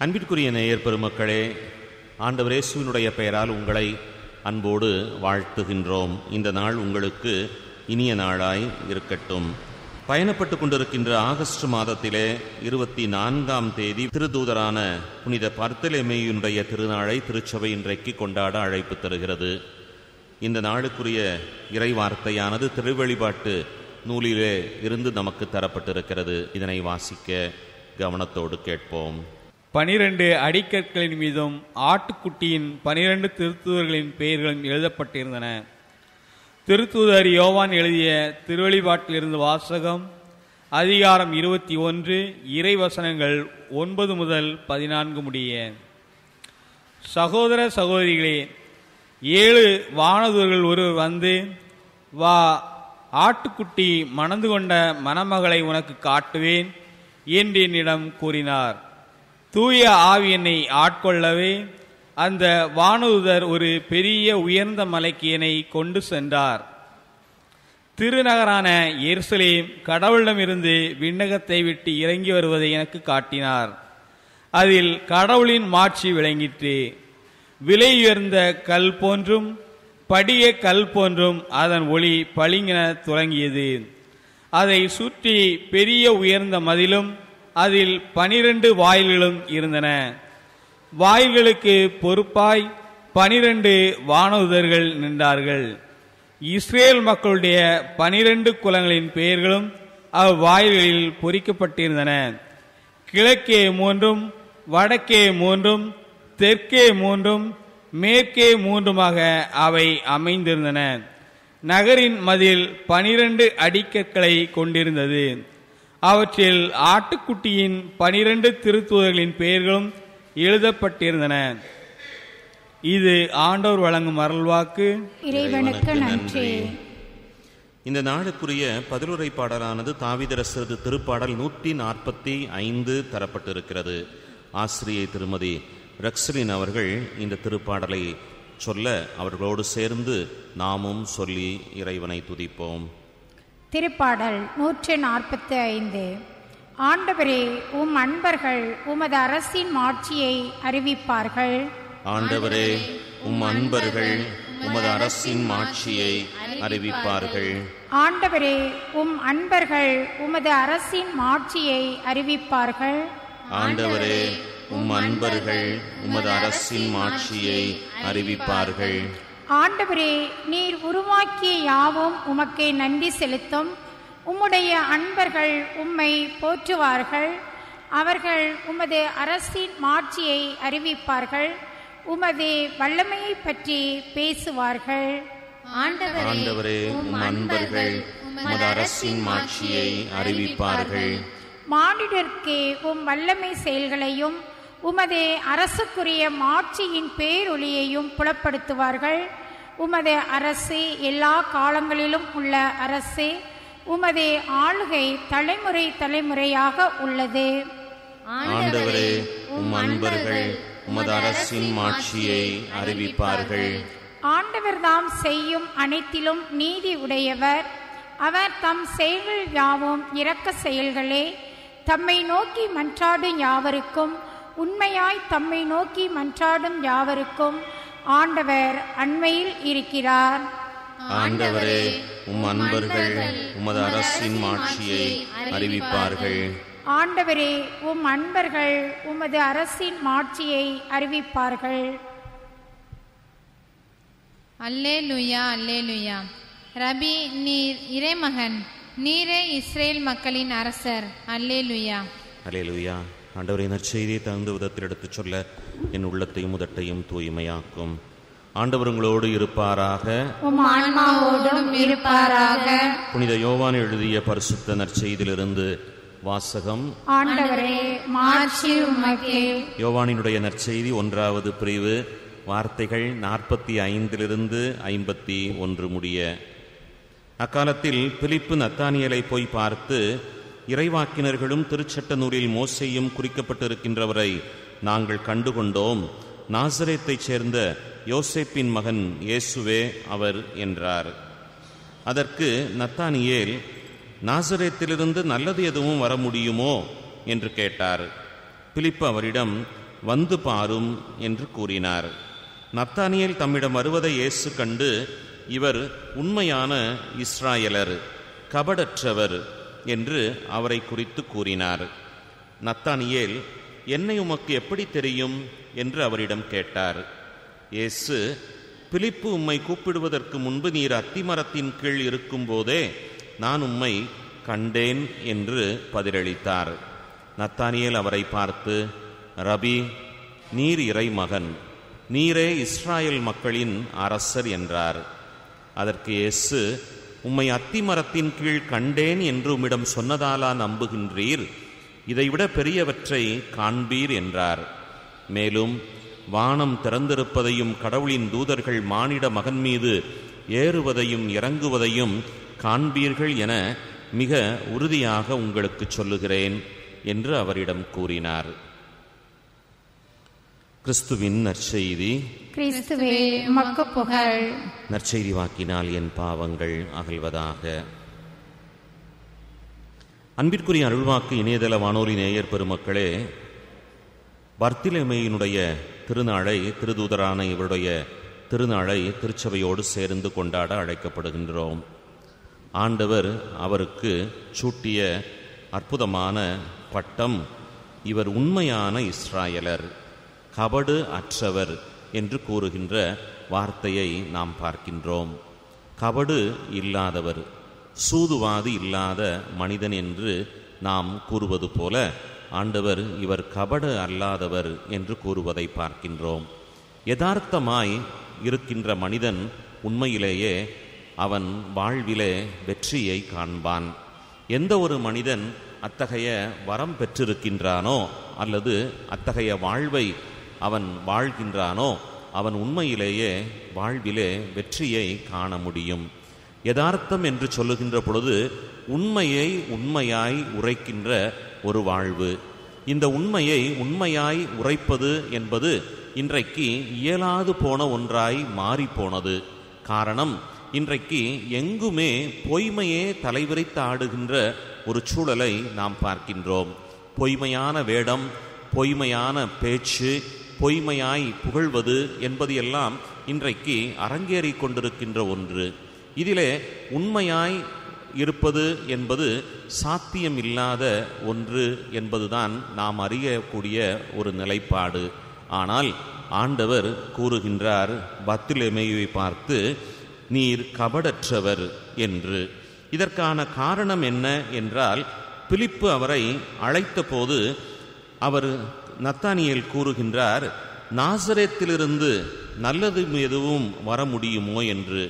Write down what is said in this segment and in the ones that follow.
அன்பிற்குரிய நேயர் பெருமக்களே ஆண்டவர் இயேசுவினுடைய பெயரால் உங்களை அன்போடு வாழ்த்துகின்றோம் இந்த நாள் உங்களுக்கு இனிய நாளாய் இருக்கட்டும் பயணப்பட்டு கொண்டிருக்கின்ற ஆகஸ்ட் மாதத்திலே இருபத்தி நான்காம் தேதி திருதூதரான புனித பர்த்தலெமேயுடைய திருநாளை திருச்சபை இன்றைக்கு கொண்டாட அழைப்பு தருகிறது இந்த நாளுக்குரிய இறை வார்த்தையானது திருவெளிப்பாட்டு நூலிலே இருந்து நமக்கு தரப்பட்டிருக்கிறது இதனை வாசிக்க கவனத்தோடு கேட்போம் பனிரெண்டு அடிக்கற்களின் மீதும் ஆட்டுக்குட்டியின் பனிரெண்டு திருத்தூதர்களின் பெயர்களும் எழுதப்பட்டிருந்தன திருத்தூதர் யோவான் எழுதிய திருவெளிப்பாட்டிலிருந்து வாசகம் அதிகாரம் இருபத்தி ஒன்று இறைவசனங்கள் ஒன்பது முதல் பதினான்கு முடிய சகோதர சகோதரிகளே ஏழு வானதூர்கள் ஒருவர் வந்து வா ஆட்டுக்குட்டி மணந்து கொண்ட மணமகளை உனக்கு காட்டுவேன் என்று என்னிடம் கூறினார் தூய ஆவி என்னை ஆட்கொள்ளவே அந்த வானூதர் ஒரு பெரிய உயர்ந்த மலைக்கு என்னை கொண்டு சென்றார் திருநகரான எருசலேம் கடவுளிடமிருந்து விண்ணகத்தை விட்டு இறங்கி வருவதை எனக்கு காட்டினார் அதில் கடவுளின் மாட்சி விளங்கிற்று விலை உயர்ந்த கல் போன்றும் படிய கல் போன்றும் அதன் ஒளி பளிங்கென துலங்கியது அதை சுற்றி பெரிய உயர்ந்த மதிலும் அதில் பனிரெண்டு வாயில்களும் இருந்தன வாயில்களுக்கு பொறுப்பாய் பனிரெண்டு வானதுதர்கள் நின்றார்கள் இஸ்ரேல் மக்களுடைய பனிரெண்டு குலங்களின் பெயர்களும் அவ்வாயில்களில் பொறிக்கப்பட்டிருந்தன கிழக்கே மூன்றும் வடக்கே மூன்றும் தெற்கே மூன்றும் மேற்கே மூன்றுமாக அவை அமைந்திருந்தன நகரின் மதில் பனிரெண்டு அடிக்கற்களை கொண்டிருந்தது அவற்றில் ஆட்டுக்குட்டியின் பனிரெண்டு திருத்தூதர்களின் பெயர்களும் எழுதப்பட்டிருந்தன இது ஆண்டவர் வழங்கும் அருள்வாக்கு இறைவனுக்கு நன்றி இந்த நாளுக்குரிய பதிலுரை பாடலானது தாவிதரசது திருப்பாடல் நூற்றி நாற்பத்தி ஐந்து தரப்பட்டிருக்கிறது ஆசிரியை திருமதி ரக்ஸலின் அவர்கள் இந்த திருப்பாடலை சொல்ல அவர்களோடு சேர்ந்து நாமும் சொல்லி இறைவனை துதிப்போம் திருப்பாடல் நூற்று நாற்பத்தி ஐந்து ஆண்டவரே உம் அன்பர்கள் உமது அரசின் மாட்சியை அறிவிப்பார்கள் ஆண்டவரே உம் அன்பர்கள் உமது அரசின் மாட்சியை அறிவிப்பார்கள் ஆண்டவரே உம் அன்பர்கள் உமது அரசின் மாட்சியை அறிவிப்பார்கள் ஆண்டவரே உம் அன்பர்கள் உமது அரசின் மாட்சியை அறிவிப்பார்கள் ஆண்டவரே நீர் உருவாக்கிய யாவும் உமக்கே நன்றி செலுத்தும் உம்முடைய அன்பர்கள் உம்மை போற்றுவார்கள் அவர்கள் உமது அரசின் மாட்சியை அறிவிப்பார்கள் உமது வல்லமையை பற்றி பேசுவார்கள் ஆண்டவரே உம் அன்பர்கள் உமது அரசின் மாட்சியை அறிவிப்பார்கள் மானிடர்க்கே உம் வல்லமை செயல்களையும் உமது அரசுக்குரிய மாட்சியின் பேரொளியையும் புலப்படுத்துவார்கள் உமது அரசு எல்லா காலங்களிலும் உள்ள அரசு உமது ஆளுகை தலைமுறை தலைமுறையாக உள்ளது ஆண்டவரே உம் அன்பர்கள் உமது அரசின் மாட்சியை அறிவிப்பார்கள் ஆண்டவர்தாம் செய்யும் அனைத்திலும் நீதி உடையவர் அவர் தம் செயல்கள் யாவும் இரக்க செயல்களே தம்மை நோக்கி மன்றாடும் யாவருக்கும் உண்மையாய் தம்மை நோக்கி மன்றாடும் யாவருக்கும் ஆண்டவர் அண்மையில் இருக்கிறார் ஆண்டவரே உம் அன்பர்கள் உமது அரசின் மாட்சியை அறிவிப்பார்கள் ஆண்டவரே உம் அன்பர்கள் உமது அரசின் மாட்சியை அறிவிப்பார்கள் அல்லேலுயா அல்லேலுயா ரபி நீர் இறைமகன் நீரே இஸ்ரேல் மக்களின் அரசர் அல்லேலுயா அலேலுயா ஆண்டவரை நற்செய்தியை தகுந்த விதத்தில் எடுத்துச் சொல்ல என் உள்ளத்தையும் உதட்டையும் தூய்மையாக்கும் ஆண்டவர் உங்களோடு இருப்பாராக உம் ஆன்மாவோடும் இருப்பாராக புனித யோவான் எழுதிய பரிசுத்த நற்செய்தியிலிருந்து வாசகம் ஆண்டவரே மாட்சி உமக்கே யோவானினுடைய நற்செய்தி ஒன்றாவது பிரிவு வார்த்தைகள் நாற்பத்தி ஐந்திலிருந்து ஐம்பத்தி ஒன்று முடிய அக்காலத்தில் பிலிப்பு நத்தானியலை போய் பார்த்து இறைவாக்கினர்களும் திருச்சட்ட நூலில் மோசையும் குறிக்கப்பட்டிருக்கின்றவரை நாங்கள் கண்டுகொண்டோம் நாசரேத்தைச் சேர்ந்த யோசேப்பின் மகன் இயேசுவே அவர் என்றார் அதற்கு நத்தானியேல் நாசரேத்திலிருந்து நல்லது எதுவும் வர முடியுமோ என்று கேட்டார் பிலிப்பு அவரிடம் வந்து பாரும் என்று கூறினார் நத்தானியேல் தம்மிடம் வருவதை இயேசு கண்டு இவர் உண்மையான இஸ்ராயலர் கபடற்றவர் என்று அவரை குறித்து கூறினார் நத்தானியேல் என்னை உமக்கு எப்படி தெரியும் என்று அவரிடம் கேட்டார் இயேசு பிலிப்பு உம்மை கூப்பிடுவதற்கு முன்பு நீர் அத்திமரத்தின் கீழ் இருக்கும்போதே நான் உம்மை கண்டேன் என்று பதிலளித்தார் நத்தானியேல் அவரை பார்த்து ரபி நீர் இறை மகன் நீரே இஸ்ராயல் மக்களின் அரசர் என்றார் அதற்கு இயேசு உம்மை அத்திமரத்தின் கீழ் கண்டேன் என்று உம்மிடம் சொன்னதாலா நம்புகின்றீர் இதைவிட பெரியவற்றை காண்பீர் என்றார் மேலும் வானம் திறந்திருப்பதையும் கடவுளின் தூதர்கள் மானிட மகன் மீது ஏறுவதையும் இறங்குவதையும் காண்பீர்கள் என மிக உறுதியாக உங்களுக்கு சொல்லுகிறேன் என்று அவரிடம் கூறினார் கிறிஸ்துவின் நற்செய்தி கிறிஸ்துவே உமக்கு புகழ் நற்செய்தி வாக்கினால் என் பாவங்கள் அகல்வதாக அன்பிற்குரிய அருள்வாக்கு இணையதள வானொலி நேயர் பெருமக்களே பர்த்திலமையினுடைய திருநாளை திருதூதரான இவருடைய திருநாளை திருச்சபையோடு சேர்ந்து கொண்டாட அழைக்கப்படுகின்றோம் ஆண்டவர் அவருக்கு சூட்டிய அற்புதமான பட்டம் இவர் உண்மையான இஸ்ராயலர் கபடு அற்றவர் என்று கூறுகின்ற வார்த்தையை நாம் பார்க்கின்றோம் கபடு இல்லாதவர் சூதுவாது இல்லாத மனிதன் என்று நாம் கூறுவது போல ஆண்டவர் இவர் கபடு அல்லாதவர் என்று கூறுவதை பார்க்கின்றோம் யதார்த்தமாய் இருக்கின்ற மனிதன் உண்மையிலேயே அவன் வாழ்விலே வெற்றியை காண்பான் எந்த ஒரு மனிதன் அத்தகைய வரம் பெற்றிருக்கின்றானோ அல்லது அத்தகைய வாழ்வை அவன் வாழ்கின்றானோ அவன் உண்மையிலேயே வாழ்விலே வெற்றியை காண முடியும் யதார்த்தம் என்று சொல்லுகின்ற பொழுது உண்மையை உண்மையாய் உரைக்கின்ற ஒரு வாழ்வு இந்த உண்மையை உண்மையாய் உரைப்பது என்பது இன்றைக்கு இயலாது போன ஒன்றாய் மாறிப்போனது காரணம் இன்றைக்கு எங்குமே பொய்மையே தலைவிரித்து ஆடுகின்ற ஒரு சூழலை நாம் பார்க்கின்றோம் பொய்மையான வேடம் பொய்மையான பேச்சு பொய்மையாய் புகழ்வது என்பது எல்லாம் இன்றைக்கு அரங்கேறிக் கொண்டிருக்கின்ற ஒன்று இதிலே உண்மையாய் இருப்பது என்பது சாத்தியமில்லாத ஒன்று என்பதுதான் நாம் அறியக்கூடிய ஒரு நிலைப்பாடு ஆனால் ஆண்டவர் கூறுகின்றார் பத்திலெமையை பார்த்து நீர் கபடற்றவர் என்று இதற்கான காரணம் என்ன என்றால் பிலிப்பு அவரை அழைத்தபோது அவர் நத்தானியேல் கூறுகின்றார் நாசரேத்திலிருந்து நல்லது எதுவும் வர முடியுமோ என்று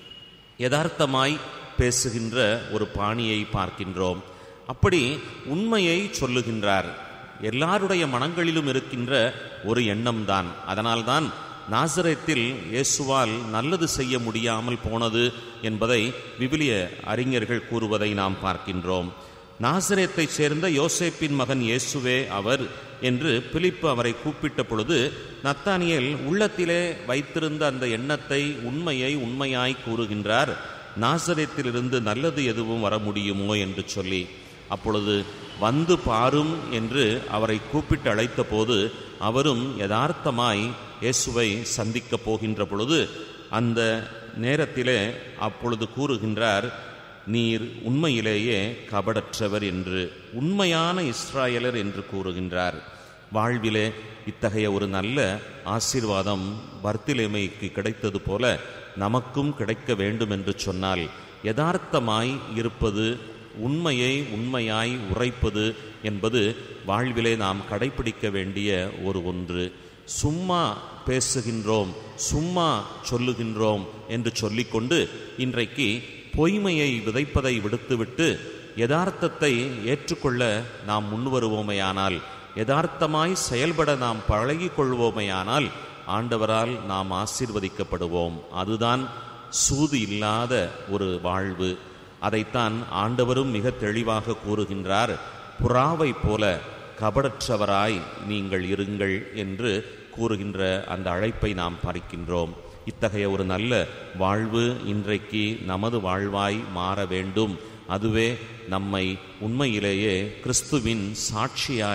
யதார்த்தமாய் பேசுகின்ற ஒரு பாணியை பார்க்கின்றோம் அப்படி உண்மையை சொல்லுகின்றார் எல்லாருடைய மனங்களிலும் இருக்கின்ற ஒரு எண்ணம்தான் அதனால்தான் நாசரேத்தில் இயேசுவால் நல்லது செய்ய முடியாமல் போனது என்பதை விவிலிய அறிஞர்கள் கூறுவதை நாம் பார்க்கின்றோம் நாசரேத்தைச் சேர்ந்த யோசேப்பின் மகன் இயேசுவே அவர் என்று பிலிப்பு அவரை கூப்பிட்ட பொழுது நத்தானியேல் உள்ளத்திலே வைத்திருந்த அந்த எண்ணத்தை உண்மையை உண்மையாய் கூறுகின்றார் நாசரேத்திலிருந்து நல்லது எதுவும் வர முடியுமோ என்று சொல்லி அப்பொழுது வந்து பாரும் என்று அவரை கூப்பிட்டு அழைத்தபோது அவரும் யதார்த்தமாய் இயேசுவை சந்திக்கப் போகின்ற பொழுது அந்த நேரத்திலே அப்பொழுது கூறுகின்றார் நீர் உண்மையிலேயே கபடற்றவர் என்று உண்மையான இஸ்ராயலர் என்று கூறுகின்றார் வாழ்விலே இத்தகைய ஒரு நல்ல ஆசீர்வாதம் பர்த்திலேமைக்கு கிடைத்தது போல நமக்கும் கிடைக்க வேண்டும் என்று சொன்னால் யதார்த்தமாய் இருப்பது உண்மையை உண்மையாய் உரைப்பது என்பது வாழ்விலே நாம் கடைபிடிக்க வேண்டிய ஒரு ஒன்று சும்மா பேசுகின்றோம் சும்மா சொல்லுகின்றோம் என்று சொல்லிக்கொண்டு இன்றைக்கு பொய்மையை விதைப்பதை விடுத்துவிட்டு யதார்த்தத்தை ஏற்றுக்கொள்ள நாம் முன்வருவோமையானால் யதார்த்தமாய் செயல்பட நாம் பழகிக் கொள்வோமையானால் ஆண்டவரால் நாம் ஆசீர்வதிக்கப்படுவோம் அதுதான் சூது இல்லாத ஒரு வாழ்வு அதைத்தான் ஆண்டவரும் மிக தெளிவாக கூறுகின்றார் புறாவை போல கபடற்றவராய் நீங்கள் இருங்கள் என்று கூறுகின்ற அந்த அழைப்பை நாம் பார்க்கின்றோம் இத்தகைய ஒரு நல்ல வாழ்வு இன்றைக்கு நமது வாழ்வாய் மாற வேண்டும் அதுவே நம்மை உண்மையிலேயே கிறிஸ்துவின் சாட்சியாய்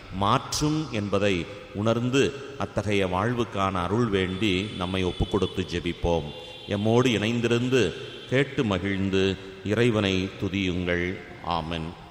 மாற்றும் என்பதை உணர்ந்து அத்தகைய வாழ்வுக்கான அருள் வேண்டி நம்மை ஒப்புக்கொடுத்து ஜெபிப்போம் எம்மோடு இணைந்திருந்து கேட்டு மகிழ்ந்து இறைவனை துதியுங்கள் ஆமென்